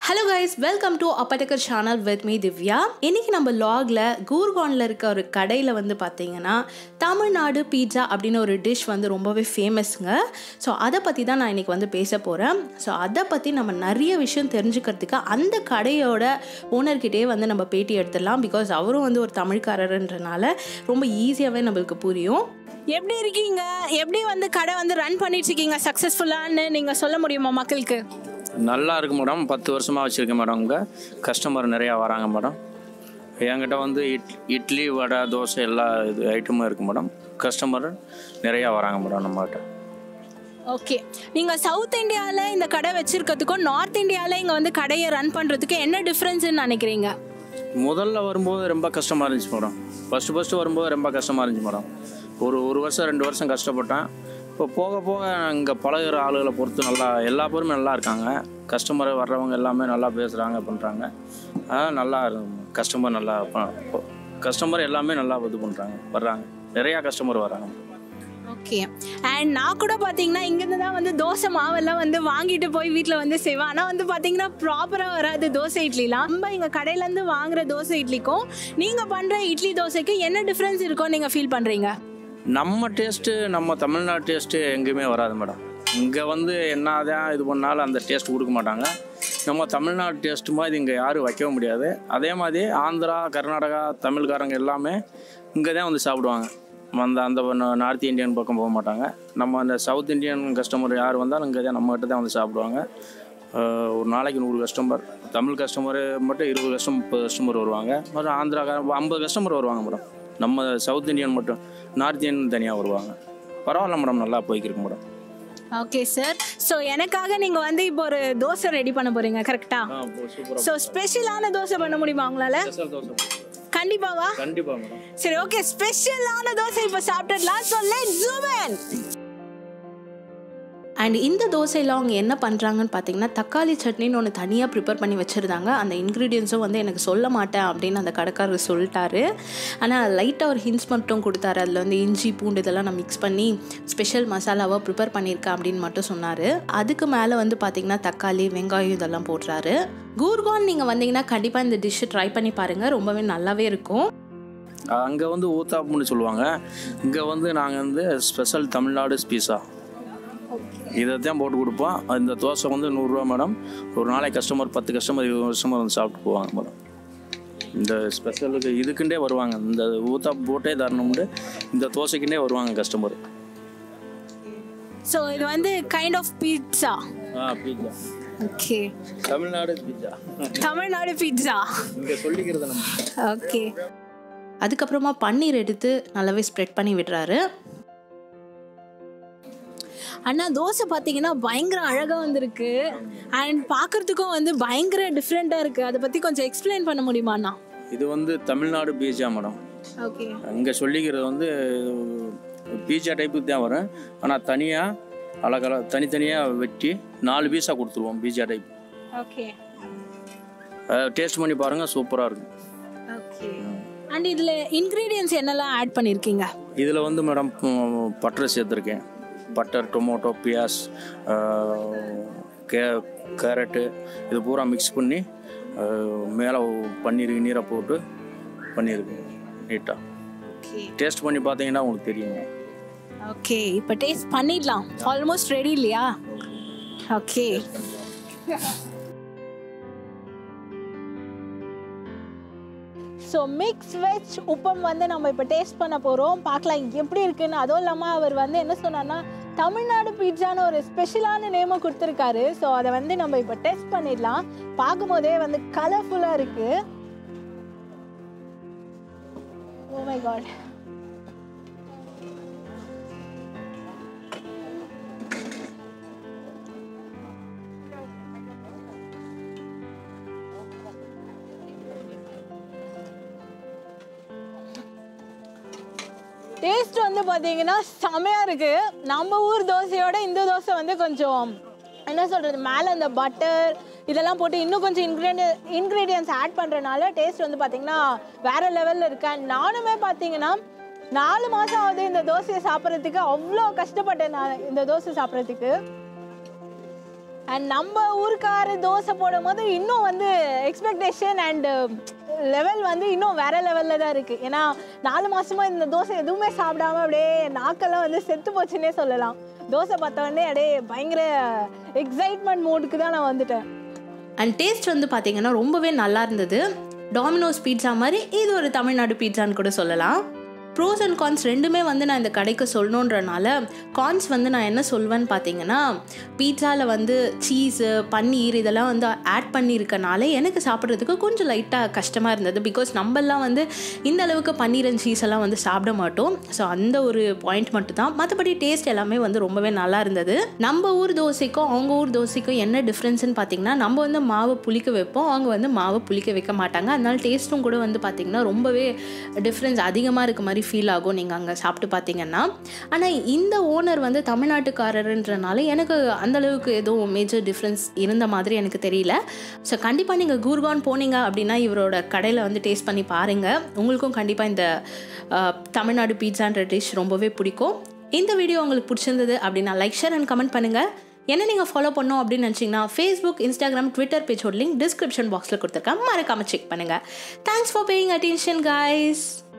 hello guys welcome to Appatakkar channel with me Divya இன்னைக்கு நம்ம லாகில் கூர்கானில் இருக்க ஒரு கடையில் வந்து பார்த்தீங்கன்னா தமிழ்நாடு பீட்சா அப்படின்னு ஒரு டிஷ் வந்து ரொம்பவே ஃபேமஸ்ங்க ஸோ அதை பற்றி தான் நான் இன்னைக்கு வந்து பேச போகிறேன் ஸோ அதை பற்றி நம்ம நிறைய விஷயம் தெரிஞ்சுக்கிறதுக்கு அந்த கடையோட ஓனர்கிட்டே வந்து நம்ம பேட்டி எடுத்துடலாம் பிகாஸ் அவரும் வந்து ஒரு தமிழ்காரர்ன்றனால ரொம்ப ஈஸியாகவே நம்மளுக்கு புரியும் எப்படி இருக்கீங்க எப்படி வந்து கடை வந்து ரன் பண்ணிட்டு இருக்கீங்க சக்ஸஸ்ஃபுல்லான்னு நீங்கள் சொல்ல முடியுமா மக்களுக்கு நல்லா இருக்கு மேடம் பத்து வருஷமாக வச்சுருக்கேன் மேடம் இங்கே கஸ்டமர் நிறையா வராங்க மேடம் என்கிட்ட வந்து இட் இட்லி வடை தோசை எல்லா இது ஐட்டமும் இருக்குது மேடம் கஸ்டமர் நிறையா வராங்க மேடம் நம்மகிட்ட ஓகே நீங்கள் சவுத் இந்தியாவில் இந்த கடை வச்சிருக்கிறதுக்கும் நார்த் இந்தியாவில் இங்கே வந்து கடையை ரன் பண்ணுறதுக்கு என்ன டிஃப்ரென்ஸ்னு நினைக்கிறீங்க முதல்ல வரும்போது ரொம்ப கஷ்டமாக இருந்துச்சு மேடம் ஃபஸ்ட்டு ஃபஸ்ட்டு வரும்போது ரொம்ப கஷ்டமாக இருந்துச்சு மேடம் ஒரு ஒரு வருஷம் ரெண்டு வருஷம் கஷ்டப்பட்டேன் இப்போ போக போக இங்கே பழகுற ஆளுகளை பொறுத்து நல்லா எல்லா பேருமே நல்லா இருக்காங்க கஸ்டமர் வர்றவங்க எல்லாமே நல்லா பேசுகிறாங்க பண்ணுறாங்க அதான் நல்லா கஸ்டமர் நல்லா கஸ்டமர் எல்லாமே நல்லா இது பண்ணுறாங்க வர்றாங்க நிறையா கஸ்டமர் வராங்க ஓகே அண்ட் நான் கூட பார்த்தீங்கன்னா இங்கேருந்து தான் வந்து தோசை மாவெல்லாம் வந்து வாங்கிட்டு போய் வீட்டில் வந்து செய்வேன் ஆனால் வந்து பார்த்தீங்கன்னா ப்ராப்பராக வராது தோசை இட்லிலாம் நம்ம இங்கே கடையிலேருந்து வாங்குற தோசை இட்லிக்கும் நீங்கள் பண்ணுற இட்லி தோசைக்கு என்ன டிஃப்ரென்ஸ் இருக்கும்னு நீங்கள் ஃபீல் பண்ணுறீங்க நம்ம டேஸ்ட்டு நம்ம தமிழ்நாடு டேஸ்ட்டு எங்கேயுமே வராது மேடம் இங்கே வந்து என்னதான் இது பண்ணாலும் அந்த டேஸ்ட் கொடுக்க மாட்டாங்க நம்ம தமிழ்நாடு டேஸ்ட் மாதிரி இங்கே யாரும் வைக்கவும் முடியாது அதே மாதிரி ஆந்திரா கர்நாடகா தமிழ்காரங்க எல்லாமே இங்கே தான் வந்து சாப்பிடுவாங்க அந்த அந்த நா- நார்த் இந்தியன் பக்கம் போக மாட்டாங்க நம்ம அந்த சவுத் இந்தியன் கஸ்டமர் யார் வந்தாலும் இங்கே தான் நம்மகிட்ட தான் வந்து சாப்பிடுவாங்க ஆஹ் ஒரு நாளைக்கு நூறு கஸ்டமர் தமிழ் கஸ்டமர் மட்டும் இருபது கஸ்டமர் முப்பது கஸ்டமர் வருவாங்க மற்றும் ஆந்திரா ஐம்பது கஸ்டமர் வருவாங்க மேடம் நம்ம சவுத் இந்தியன் மட்டும் நார்த் இந்தியன் தனியாக வருவாங்க பரவாயில்ல மேடம் நல்லா போய்க்கிருக்கு மேடம் ஓகே சார் ஸோ எனக்காக நீங்கள் வந்து இப்போ ஒரு தோசை ரெடி பண்ண போகிறீங்க கரெக்டாக ஸோ ஸ்பெஷலான தோசை பண்ண முடியுமா உங்களால் கண்டிப்பாவா கண்டிப்பாக மேடம் சரி ஓகே ஸ்பெஷலான தோசை இப்போ சாப்பிட்டுடலாம் so let zoom in and இந்த தோசையில் அவங்க என்ன பண்ணுறாங்கன்னு பார்த்தீங்கன்னா தக்காளி சட்னின்னு ஒன்று தனியாக ப்ரிப்பேர் பண்ணி வச்சுருந்தாங்க அந்த இன்க்ரீடியன்ஸும் வந்து எனக்கு சொல்ல மாட்டேன் அப்படின்னு அந்த கடைக்காரர் சொல்லிட்டாரு ஆனால் லைட்டாக ஒரு ஹின்ஸ் மட்டும் கொடுத்தாரு அதில் வந்து இஞ்சி பூண்டு இதெல்லாம் நான் மிக்ஸ் பண்ணி ஸ்பெஷல் மசாலாவாக ப்ரிப்பேர் பண்ணியிருக்கேன் அப்படின்னு மட்டும் சொன்னார் அதுக்கு மேலே வந்து பார்த்தீங்கன்னா தக்காளி வெங்காயம் இதெல்லாம் போடுறாரு கூர்கான் நீங்கள் வந்தீங்கன்னா கண்டிப்பாக இந்த டிஷ்ஷை ட்ரை பண்ணி பாருங்கள் ரொம்பவே நல்லாவே இருக்கும் அங்கே வந்து ஊத்தாப்புன்னு சொல்லுவாங்க இங்கே வந்து நாங்கள் வந்து ஸ்பெஷல் தமிழ்நாடு பீஸா இதை தான் போட்டு கொடுப்போம் இந்த தோசை வந்து நூறுரூவா மேடம் ஒரு நாளைக்கு கஸ்டமர் பத்து கஸ்டமர் இருபது கஸ்டமர் வந்து சாப்பிட்டு போவாங்க மேடம் இந்த ஸ்பெஷலுக்கு இதுக்குண்டே வருவாங்க இந்த ஊத்தாப்பு போட்டே தரணும்னு இந்த தோசைக்குண்டே வருவாங்க கஸ்டமர் ஸோ இது வந்து kind of pizza ah pizza okay Tamil Nadu pizza Tamil Nadu pizza இங்கே சொல்லிக்கிறது நம்ம ஓகே அதுக்கப்புறமா பன்னீர் எடுத்து நல்லாவே ஸ்ப்ரெட் பண்ணி விடுறாரு அண்ணா தோசை பார்த்தீங்கன்னா பயங்கர அழகாக வந்திருக்கு அண்ட் பார்க்கறதுக்கும் வந்து பயங்கர டிஃப்ரெண்ட்டாக இருக்குது அதை பற்றி கொஞ்சம் எக்ஸ்பிளைன் பண்ண முடியுமா அண்ணா இது வந்து தமிழ்நாடு பீட்சா மேடம் ஓகே இங்கே சொல்லிக்கிறது வந்து பீட்சா டைப்புக்கு தான் வரும் ஆனால் தனியாக அழகழக தனித்தனியாக வெட்டி நாலு பீஸாக கொடுத்துருவோம் பீட்சா டைப் ஓகே டேஸ்ட் பண்ணி பாருங்கள் சூப்பராக இருக்கும் ஓகே அண்ட் இதில் இன்க்ரீடியன்ஸ் என்னெல்லாம் ஆட் பண்ணியிருக்கீங்க இதில் வந்து மேடம் பட்டர் சேர்த்துருக்கேன் பட்டர் டொமேட்டோ பியாஸ் கே கேரட்டு இது பூரா மிக்ஸ் பண்ணி மேலே பன்னீர் நீரை போட்டு பண்ணியிருக்கேன் நீட்டாக ஓகே டேஸ்ட் பண்ணி பார்த்தீங்கன்னா உங்களுக்கு தெரியும் ஓகே இப்போ டேஸ்ட் பண்ணிடலாம் ஆல்மோஸ்ட் ரெடி இல்லையா ஓகே ஸோ மிக்ஸ் வெஜ் உப்பம் வந்து நம்ம இப்போ டேஸ்ட் பண்ண போகிறோம் பார்க்கலாம் எப்படி இருக்குன்னு அதுவும் இல்லாமல் அவர் வந்து என்ன சொன்னார்னா தமிழ்நாடு பீட்சான்னு ஒரு ஸ்பெஷலான நேமை கொடுத்துருக்காரு ஸோ அதை வந்து நம்ம இப்போ டெஸ்ட் பண்ணிடலாம் பார்க்கும்போதே வந்து கலர்ஃபுல்லாக இருக்குது ஓ மை காட் டேஸ்ட் வந்து பார்த்தீங்கன்னா செமையாக இருக்குது நம்ம ஊர் தோசையோட இந்த தோசை வந்து கொஞ்சம் என்ன சொல்கிறது மேலே அந்த பட்டர் இதெல்லாம் போட்டு இன்னும் கொஞ்சம் இன்க்ரீடியன் இன்க்ரீடியன்ஸ் ஆட் பண்ணுறனால டேஸ்ட் வந்து பார்த்தீங்கன்னா வேறு லெவலில் இருக்கு And நானுமே பார்த்தீங்கன்னா நாலு மாதம் ஆகுது இந்த தோசையை சாப்பிட்றதுக்கு அவ்வளோ கஷ்டப்பட்டேன் நான் இந்த தோசை சாப்பிட்றதுக்கு அண்ட் நம்ம ஊருக்கார தோசை போடும் போது இன்னும் வந்து எக்ஸ்பெக்டேஷன் அண்ட் லெவல் வந்து இன்னும் வேற லெவலில் தான் இருக்குது ஏன்னா நாலு மாசமா இந்த தோசை எதுவுமே சாப்பிடாம அப்படியே நாக்கெல்லாம் வந்து செத்து போச்சுன்னே சொல்லலாம் தோசை பார்த்த உடனே அப்படியே பயங்கர எக்ஸைட்மெண்ட் மூடுக்கு தான் நான் வந்துட்டேன் அண்ட் டேஸ்ட் வந்து பார்த்தீங்கன்னா ரொம்பவே நல்லா இருந்தது டாமினோஸ் பீட்சா மாதிரி இது ஒரு தமிழ்நாடு பீட்சான்னு கூட சொல்லலாம் ப்ரோஸ் அண்ட் கான்ஸ் ரெண்டுமே வந்து நான் இந்த கடைக்கு சொல்லணுன்றனால கான்ஸ் வந்து நான் என்ன சொல்வேன்னு பார்த்தீங்கன்னா பீட்சாவில் வந்து சீஸு பன்னீர் இதெல்லாம் வந்து ஆட் பண்ணியிருக்கனால எனக்கு சாப்பிட்றதுக்கு கொஞ்சம் லைட்டாக கஷ்டமாக இருந்தது பிகாஸ் நம்மெல்லாம் வந்து இந்த அளவுக்கு பன்னீர் அண்ட் சீஸ் எல்லாம் வந்து சாப்பிட மாட்டோம் ஸோ அந்த ஒரு பாயிண்ட் மட்டும் தான் மற்றபடி டேஸ்ட் எல்லாமே வந்து ரொம்பவே நல்லா இருந்தது நம்ம ஊர் தோசைக்கும் அவங்க ஊர் தோசைக்கும் என்ன டிஃப்ரென்ஸ்னு பார்த்தீங்கன்னா நம்ம வந்து மாவை புளிக்க வைப்போம் அவங்க வந்து மாவை புளிக்க வைக்க மாட்டாங்க அதனால டேஸ்ட்டும் கூட வந்து பார்த்திங்கன்னா ரொம்பவே டிஃப்ரென்ஸ் அதிகமாக இருக்க மாதிரி ஃபீல் ஆகும் நீங்கள் அங்கே சாப்பிட்டு பார்த்தீங்கன்னா ஆனால் இந்த ஓனர் வந்து தமிழ்நாட்டுக்காரருன்றனால எனக்கு அந்த அளவுக்கு எதுவும் மேஜர் டிஃப்ரென்ஸ் இருந்த மாதிரி எனக்கு தெரியல ஸோ கண்டிப்பாக நீங்கள் கூர்கான் போனீங்க அப்படின்னா இவரோட கடையில் வந்து டேஸ்ட் பண்ணி பாருங்கள் உங்களுக்கும் கண்டிப்பாக இந்த அஹ், தமிழ்நாடு பீட்சான்ற டிஷ் ரொம்பவே பிடிக்கும் இந்த வீடியோ உங்களுக்கு பிடிச்சிருந்தது அப்படின்னா லைக் ஷேர் அண்ட் கமெண்ட் பண்ணுங்கள் என்ன நீங்கள் ஃபாலோ பண்ணோம் அப்படின்னு நினச்சிங்கன்னா ஃபேஸ்புக் இன்ஸ்டாகிராம் ட்விட்டர் பேஜோட லிங்க் டிஸ்கிரிப்ஷன் பாக்ஸில் கொடுத்துருக்கேன் மறக்காமல் செக் பண்ணுங்கள் thanks for paying attention guys